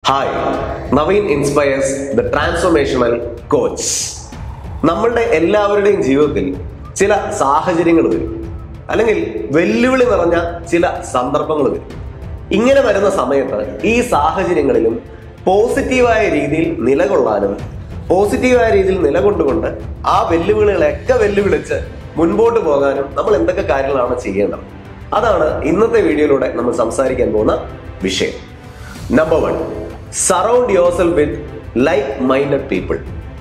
hi Naveen inspires the transformational coach നമ്മളുടെ എല്ലാവരുടെയും ജീവിതത്തിൽ ചില സാഹചര്യങ്ങൾ വരും അല്ലെങ്കിൽ വെല്ലുവിളി നിറഞ്ഞ ചില സന്ദർഭങ്ങൾ വരും ഇങ്ങനെ വരുന്ന സമയത്ത് ഈ സാഹചര്യങ്ങളിലും പോസിറ്റീവായ രീതിയിൽ നിലകൊള്ളാനും പോസിറ്റീവായ രീതിയിൽ നിലകൊണ്ടുകൊണ്ട് ആ വെല്ലുവിളികളെയൊക്കെ വെല്ലുവിളിച്ച് മുൻപോട്ട് പോകാനും നമ്മൾ എന്തൊക്കെ കാര്യങ്ങളാണ് ചെയ്യേണ്ടത് അതാണ് ഇന്നത്തെ വീഡിയോയിലൂടെ നമ്മൾ സംസാരിക്കാൻ പോകുന്ന വിഷയം number one surround yourself with like minded people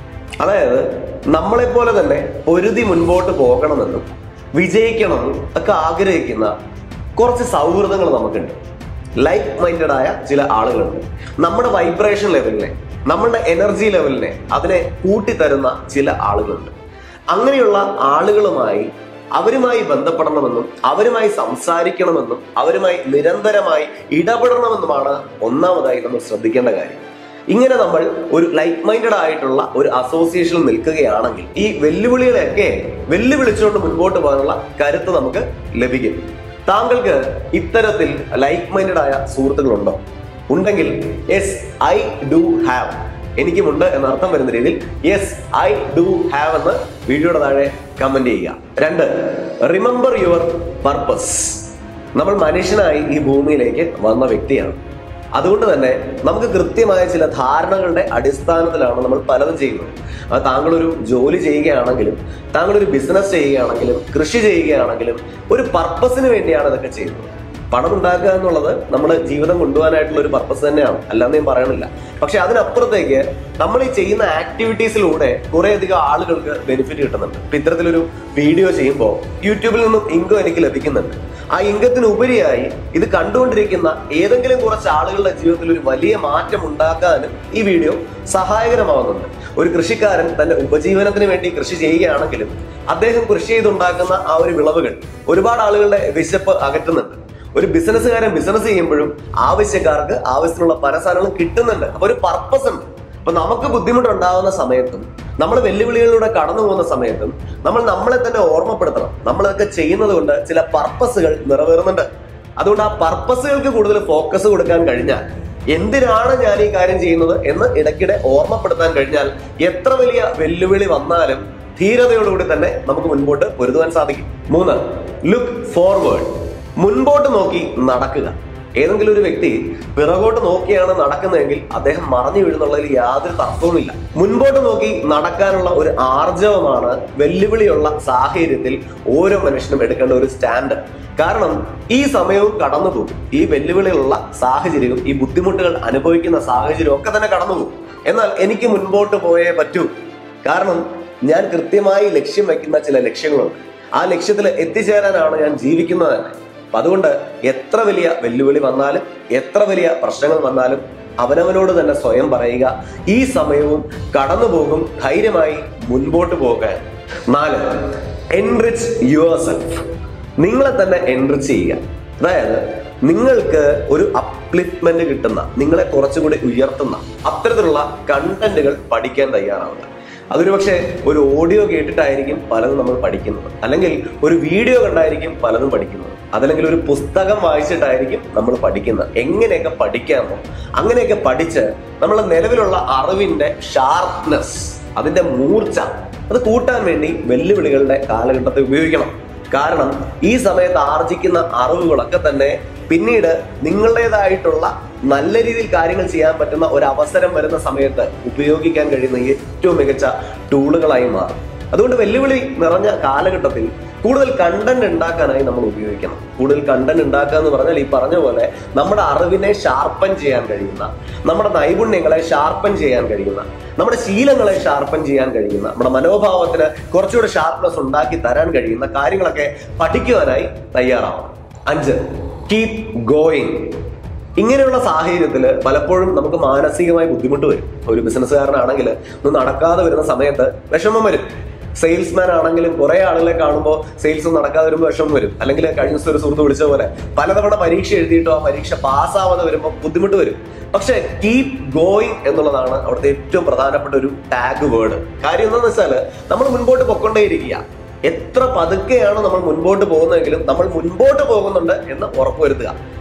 അതായത് നമ്മളെപ്പോലെ തന്നെ പൊരുതി മുൻപോട്ട് പോകണമെന്നും വിജയിക്കണമെന്നും ഒക്കെ ആഗ്രഹിക്കുന്ന കുറച്ച് സൗഹൃദങ്ങൾ നമുക്കുണ്ട് ലൈക്ക് മൈൻഡഡ് ആയ ചില ആളുകളുണ്ട് നമ്മുടെ വൈബ്രേഷൻ ലെവലിനെ നമ്മുടെ എനർജി ലെവലിനെ അതിനെ കൂട്ടിത്തരുന്ന ചില ആളുകളുണ്ട് അങ്ങനെയുള്ള ആളുകളുമായി അവരുമായി ബന്ധപ്പെടണമെന്നും അവരുമായി സംസാരിക്കണമെന്നും അവരുമായി നിരന്തരമായി ഇടപെടണമെന്നുമാണ് ഒന്നാമതായി നമ്മൾ ശ്രദ്ധിക്കേണ്ട കാര്യം ഇങ്ങനെ നമ്മൾ ഒരു ലൈക്ക് മൈൻഡഡ് ആയിട്ടുള്ള ഒരു അസോസിയേഷനിൽ നിൽക്കുകയാണെങ്കിൽ ഈ വെല്ലുവിളികളെയൊക്കെ വെല്ലുവിളിച്ചുകൊണ്ട് മുൻപോട്ട് പോകാനുള്ള കരുത്ത് നമുക്ക് ലഭിക്കും താങ്കൾക്ക് ഇത്തരത്തിൽ ലൈക്ക് മൈൻഡഡ് ആയ സുഹൃത്തുക്കളുണ്ടോ ഉണ്ടെങ്കിൽ യെസ് ഐ ഡു ഹാവ് എനിക്കുമുണ്ട് എന്ന അർത്ഥം വരുന്ന രീതിയിൽ യെസ് ഐ ഡു ഹാവ് എന്ന് വീഡിയോയുടെ താഴെ കമന്റ് ചെയ്യുക രണ്ട് റിമെമ്പർ യുവർ പർപ്പസ് നമ്മൾ മനുഷ്യനായി ഈ ഭൂമിയിലേക്ക് വന്ന വ്യക്തിയാണ് അതുകൊണ്ട് തന്നെ നമുക്ക് കൃത്യമായ ചില ധാരണകളുടെ അടിസ്ഥാനത്തിലാണ് നമ്മൾ പലതും ചെയ്യുന്നത് അത് താങ്കളൊരു ജോലി ചെയ്യുകയാണെങ്കിലും താങ്കളൊരു ബിസിനസ് ചെയ്യുകയാണെങ്കിലും കൃഷി ചെയ്യുകയാണെങ്കിലും ഒരു പർപ്പസിന് വേണ്ടിയാണ് ഇതൊക്കെ ചെയ്യുന്നത് പണം ഉണ്ടാക്കുക എന്നുള്ളത് നമ്മുടെ ജീവിതം കൊണ്ടുപോകാനായിട്ടുള്ള ഒരു പർപ്പസ് തന്നെയാണ് അല്ലാന്ന് ഞാൻ പറയണില്ല പക്ഷെ അതിനപ്പുറത്തേക്ക് നമ്മൾ ഈ ചെയ്യുന്ന ആക്ടിവിറ്റീസിലൂടെ കുറേയധികം ആളുകൾക്ക് ബെനിഫിറ്റ് കിട്ടുന്നുണ്ട് ഇപ്പൊ ഇത്തരത്തിലൊരു വീഡിയോ ചെയ്യുമ്പോൾ യൂട്യൂബിൽ നിന്നും ഇൻകം എനിക്ക് ലഭിക്കുന്നുണ്ട് ആ ഇൻകത്തിന് ഉപരിയായി ഇത് കണ്ടുകൊണ്ടിരിക്കുന്ന ഏതെങ്കിലും കുറച്ച് ആളുകളുടെ ജീവിതത്തിൽ ഒരു വലിയ മാറ്റം ഉണ്ടാക്കാനും ഈ വീഡിയോ സഹായകരമാവുന്നുണ്ട് ഒരു കൃഷിക്കാരൻ തന്റെ ഉപജീവനത്തിന് വേണ്ടി കൃഷി ചെയ്യുകയാണെങ്കിലും അദ്ദേഹം കൃഷി ചെയ്തുണ്ടാക്കുന്ന ആ ഒരു വിളവുകൾ ഒരുപാട് ആളുകളുടെ വിശപ്പ് അകറ്റുന്നുണ്ട് ഒരു ബിസിനസ്സുകാരൻ ബിസിനസ് ചെയ്യുമ്പോഴും ആവശ്യക്കാർക്ക് ആവശ്യത്തിനുള്ള പല സാധനങ്ങളും കിട്ടുന്നുണ്ട് അപ്പൊ ഒരു പർപ്പസ് ഉണ്ട് അപ്പൊ നമുക്ക് ബുദ്ധിമുട്ടുണ്ടാകുന്ന സമയത്തും നമ്മൾ വെല്ലുവിളികളിലൂടെ കടന്നു പോകുന്ന സമയത്തും നമ്മൾ നമ്മളെ തന്നെ ഓർമ്മപ്പെടുത്തണം നമ്മളതൊക്കെ ചെയ്യുന്നത് കൊണ്ട് ചില പർപ്പസുകൾ നിറവേറുന്നുണ്ട് അതുകൊണ്ട് ആ പർപ്പസുകൾക്ക് കൂടുതൽ ഫോക്കസ് കൊടുക്കാൻ കഴിഞ്ഞാൽ എന്തിനാണ് ഞാൻ ഈ കാര്യം ചെയ്യുന്നത് എന്ന് ഇടയ്ക്കിടെ ഓർമ്മപ്പെടുത്താൻ കഴിഞ്ഞാൽ എത്ര വലിയ വെല്ലുവിളി വന്നാലും ധീരതയോടുകൂടി തന്നെ നമുക്ക് മുൻപോട്ട് പൊരുതുവാൻ സാധിക്കും മൂന്ന് ലുക്ക് ഫോർവേഡ് മുൻപോട്ട് നോക്കി നടക്കുക ഏതെങ്കിലും ഒരു വ്യക്തി പിറകോട്ട് നോക്കിയാണ് നടക്കുന്നതെങ്കിൽ അദ്ദേഹം മറഞ്ഞു വീഴുന്നുള്ളതിൽ യാതൊരു തർക്കവുമില്ല മുൻപോട്ട് നോക്കി നടക്കാനുള്ള ഒരു ആർജവമാണ് വെല്ലുവിളിയുള്ള സാഹചര്യത്തിൽ ഓരോ മനുഷ്യനും എടുക്കേണ്ട ഒരു സ്റ്റാൻഡ് കാരണം ഈ സമയവും കടന്നു പോകും ഈ വെല്ലുവിളികളുള്ള സാഹചര്യവും ഈ ബുദ്ധിമുട്ടുകൾ അനുഭവിക്കുന്ന സാഹചര്യവും ഒക്കെ തന്നെ കടന്നു പോകും എന്നാൽ എനിക്ക് മുൻപോട്ട് പോയേ പറ്റൂ കാരണം ഞാൻ കൃത്യമായി ലക്ഷ്യം വയ്ക്കുന്ന ചില ലക്ഷ്യങ്ങളുണ്ട് ആ ലക്ഷ്യത്തിൽ എത്തിച്ചേരാനാണ് ഞാൻ ജീവിക്കുന്നത് തന്നെ അപ്പൊ അതുകൊണ്ട് എത്ര വലിയ വെല്ലുവിളി വന്നാലും എത്ര വലിയ പ്രശ്നങ്ങൾ വന്നാലും അവനവനോട് തന്നെ സ്വയം പറയുക ഈ സമയവും കടന്നു പോകും ധൈര്യമായി മുൻപോട്ട് പോകാൻ നാല് എൻറിച്ച് യുവർ സെൽഫ് നിങ്ങളെ തന്നെ എൻറിച്ച് ചെയ്യുക അതായത് നിങ്ങൾക്ക് ഒരു അപ്ലിഫ്റ്റ്മെന്റ് കിട്ടുന്ന നിങ്ങളെ കുറച്ചുകൂടി ഉയർത്തുന്ന അത്തരത്തിലുള്ള കണ്ടന്റുകൾ പഠിക്കാൻ തയ്യാറാവുക അതൊരു പക്ഷേ ഒരു ഓഡിയോ കേട്ടിട്ടായിരിക്കും പലതും നമ്മൾ പഠിക്കുന്നത് അല്ലെങ്കിൽ ഒരു വീഡിയോ കണ്ടായിരിക്കും പലതും പഠിക്കുന്നത് അതല്ലെങ്കിൽ ഒരു പുസ്തകം വായിച്ചിട്ടായിരിക്കും നമ്മൾ പഠിക്കുന്നത് എങ്ങനെയൊക്കെ പഠിക്കാമോ അങ്ങനെയൊക്കെ പഠിച്ച് നമ്മളെ നിലവിലുള്ള അറിവിന്റെ ഷാർപ്നെസ് അതിന്റെ മൂർച്ച അത് കൂട്ടാൻ വേണ്ടി വെല്ലുവിളികളുടെ കാലഘട്ടത്തെ ഉപയോഗിക്കണം കാരണം ഈ സമയത്ത് ആർജിക്കുന്ന അറിവുകളൊക്കെ തന്നെ പിന്നീട് നിങ്ങളുടേതായിട്ടുള്ള നല്ല രീതിയിൽ കാര്യങ്ങൾ ചെയ്യാൻ പറ്റുന്ന ഒരു അവസരം വരുന്ന സമയത്ത് ഉപയോഗിക്കാൻ കഴിയുന്ന ഏറ്റവും മികച്ച ടൂളുകളായി മാറും അതുകൊണ്ട് വെല്ലുവിളി നിറഞ്ഞ കാലഘട്ടത്തിൽ കൂടുതൽ കണ്ടന്റ് ഉണ്ടാക്കാനായി നമ്മൾ ഉപയോഗിക്കണം കൂടുതൽ കണ്ടന്റ് ഉണ്ടാക്കുക എന്ന് പറഞ്ഞാൽ ഈ പറഞ്ഞ പോലെ നമ്മുടെ അറിവിനെ ഷാർപ്പൻ ചെയ്യാൻ കഴിയുന്ന നമ്മുടെ നൈപുണ്യങ്ങളെ ഷാർപ്പൻ ചെയ്യാൻ കഴിയുന്ന നമ്മുടെ ശീലങ്ങളെ ഷാർപ്പൻ ചെയ്യാൻ കഴിയുന്ന നമ്മുടെ മനോഭാവത്തിന് കുറച്ചുകൂടെ ഷാർപ്നെസ് ഉണ്ടാക്കി തരാൻ കഴിയുന്ന കാര്യങ്ങളൊക്കെ പഠിക്കുവാനായി തയ്യാറാവണം അഞ്ച് കീപ് ഗോയിങ് ഇങ്ങനെയുള്ള സാഹചര്യത്തിൽ പലപ്പോഴും നമുക്ക് മാനസികമായി ബുദ്ധിമുട്ട് വരും ഒരു ബിസിനസ്സുകാരനാണെങ്കിൽ ഒന്ന് നടക്കാതെ വരുന്ന സമയത്ത് വിഷമം വരും സെയിൽസ്മാൻ ആണെങ്കിലും കുറെ ആളുകളെ കാണുമ്പോൾ സെയിൽസ് നടക്കാതെ വരുമ്പോൾ വിഷമം വരും അല്ലെങ്കിൽ കഴിഞ്ഞ ദിവസം ഒരു സുഹൃത്ത് വിളിച്ച പോലെ പലതവണ പരീക്ഷ എഴുതിയിട്ടോ ആ പരീക്ഷ പാസ്സാവാതെ വരുമ്പോൾ ബുദ്ധിമുട്ട് വരും പക്ഷെ കീപ് ഗോയിങ് എന്നുള്ളതാണ് അവിടുത്തെ ഏറ്റവും പ്രധാനപ്പെട്ട ഒരു ടാഗ് വേർഡ് കാര്യം എന്താണെന്ന് വെച്ചാൽ നമ്മൾ മുൻപോട്ട് പൊക്കൊണ്ടേയിരിക്കുക എത്ര പതുക്കെയാണ് നമ്മൾ മുൻപോട്ട് പോകുന്നതെങ്കിലും നമ്മൾ മുൻപോട്ട് പോകുന്നുണ്ട് എന്ന് ഉറപ്പുവരുത്തുക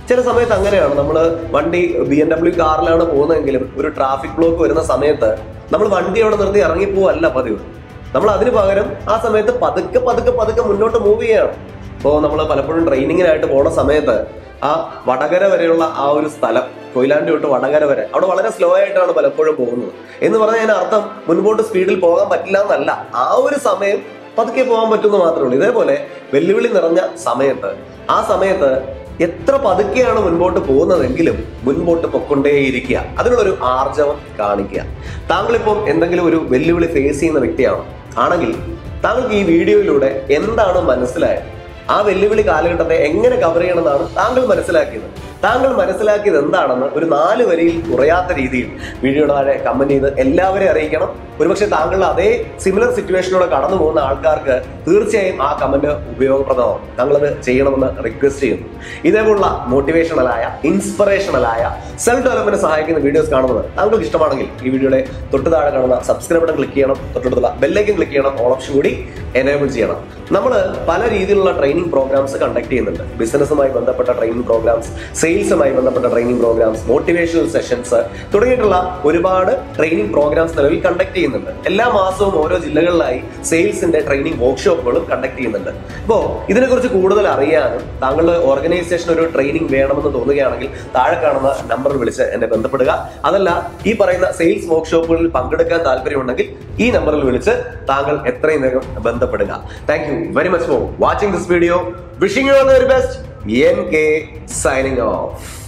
ചില സമയത്ത് അങ്ങനെയാണ് നമ്മൾ വണ്ടി ബി എം ഡബ്ല്യു കാറിലാണ് പോകുന്നതെങ്കിലും ഒരു ട്രാഫിക് ബ്ലോക്ക് വരുന്ന സമയത്ത് നമ്മൾ വണ്ടി അവിടെ നിർത്തി ഇറങ്ങിപ്പോവല്ല പതിവ് നമ്മൾ അതിന് പകരം ആ സമയത്ത് പതുക്കെ പതുക്കെ പതുക്കെ മുന്നോട്ട് മൂവ് ചെയ്യണം ഇപ്പോൾ നമ്മൾ പലപ്പോഴും ട്രെയിനിങ്ങിനായിട്ട് പോണ സമയത്ത് ആ വടകര വരെയുള്ള ആ ഒരു സ്ഥലം കൊയിലാണ്ടി തൊട്ട് വടകര വരെ അവിടെ വളരെ സ്ലോ ആയിട്ടാണ് പലപ്പോഴും പോകുന്നത് എന്ന് പറഞ്ഞാൽ അതിന് അർത്ഥം മുൻപോട്ട് സ്പീഡിൽ പോകാൻ പറ്റില്ല എന്നല്ല ആ ഒരു സമയം പതുക്കെ പോകാൻ പറ്റുമെന്ന് മാത്രമേ ഉള്ളൂ ഇതേപോലെ വെല്ലുവിളി നിറഞ്ഞ സമയത്ത് ആ സമയത്ത് എത്ര പതുക്കെയാണ് മുൻപോട്ട് പോകുന്നതെങ്കിലും മുൻപോട്ട് പൊക്കൊണ്ടേയിരിക്കുക അതിനുള്ളൊരു ആർജവം കാണിക്കുക താങ്കളിപ്പം എന്തെങ്കിലും ഒരു വെല്ലുവിളി ഫേസ് ചെയ്യുന്ന വ്യക്തിയാണോ ആണെങ്കിൽ താങ്കൾക്ക് ഈ വീഡിയോയിലൂടെ എന്താണ് മനസ്സിലായത് ആ വെല്ലുവിളി കാലഘട്ടത്തെ എങ്ങനെ കവർ ചെയ്യണമെന്നാണ് താങ്കൾ മനസ്സിലാക്കിയത് താങ്കൾ മനസ്സിലാക്കിയത് എന്താണെന്ന് ഒരു നാല് വരിയിൽ കുറയാത്ത രീതിയിൽ വീഡിയോയുടെ താഴെ കമന്റ് ചെയ്ത് എല്ലാവരെയും അറിയിക്കണം ഒരുപക്ഷെ താങ്കളുടെ അതേ സിമിലർ സിറ്റുവേഷനിലൂടെ കടന്നു പോകുന്ന ആൾക്കാർക്ക് തീർച്ചയായും ആ കമന്റ് ഉപയോഗപ്രദമാവും താങ്കളത് ചെയ്യണമെന്ന് റിക്വസ്റ്റ് ചെയ്യുന്നു ഇതേപോലുള്ള മോട്ടിവേഷണലായ ഇൻസ്പിറേഷണലായ സെൽഫ് ഡെവലപ്മെന്റ് സഹായിക്കുന്ന വീഡിയോസ് കാണുന്നത് താങ്കൾക്ക് ഇഷ്ടമാണെങ്കിൽ ഈ വീഡിയോയുടെ തൊട്ട് താഴെ കാണുന്ന സബ്സ്ക്രൈബ് ബട്ടൺ ക്ലിക്ക് ചെയ്യണം തൊട്ടടുത്തുള്ള ബെല്ലൈക്കൻ ക്ലിക്ക് ചെയ്യണം ഓൾ ഓപ്ഷൻ കൂടി എനേബിൾ ചെയ്യണം നമ്മൾ പല രീതിയിലുള്ള ട്രെയിനിങ് പ്രോഗ്രാംസ് കണ്ടക്ട് ചെയ്യുന്നുണ്ട് ബിസിനസ്സുമായി ബന്ധപ്പെട്ട ട്രെയിനിങ് പ്രോഗ്രാംസ് സെയിൽസുമായി ബന്ധപ്പെട്ട ട്രെയിനിങ് പ്രോഗ്രാംസ് മോട്ടിവേഷണൽ സെഷൻസ് തുടങ്ങിയിട്ടുള്ള ഒരുപാട് ട്രെയിനിങ് പ്രോഗ്രാംസ് നിലവിൽ കണ്ടക്ട് ചെയ്യുന്നുണ്ട് എല്ലാ മാസവും ഓരോ ജില്ലകളിലായി സെയിൽസിന്റെ ട്രെയിനിങ് വർക്ക്ഷോപ്പുകളും കണ്ടക്ട് ചെയ്യുന്നുണ്ട് അപ്പോൾ ഇതിനെക്കുറിച്ച് കൂടുതൽ അറിയാനും താങ്കളുടെ ഓർഗനൈസേഷൻ ഒരു ട്രെയിനിങ് വേണമെന്ന് തോന്നുകയാണെങ്കിൽ താഴെ കാണുന്ന നമ്പറിൽ വിളിച്ച് എന്നെ ബന്ധപ്പെടുക അതല്ല ഈ പറയുന്ന സെയിൽസ് വർക്ക്ഷോപ്പുകളിൽ പങ്കെടുക്കാൻ താല്പര്യമുണ്ടെങ്കിൽ ഈ നമ്പറിൽ വിളിച്ച് താങ്കൾ എത്രയും വേഗം ബന്ധപ്പെടുക thank you very much for watching this video wishing you all the very best N K signing of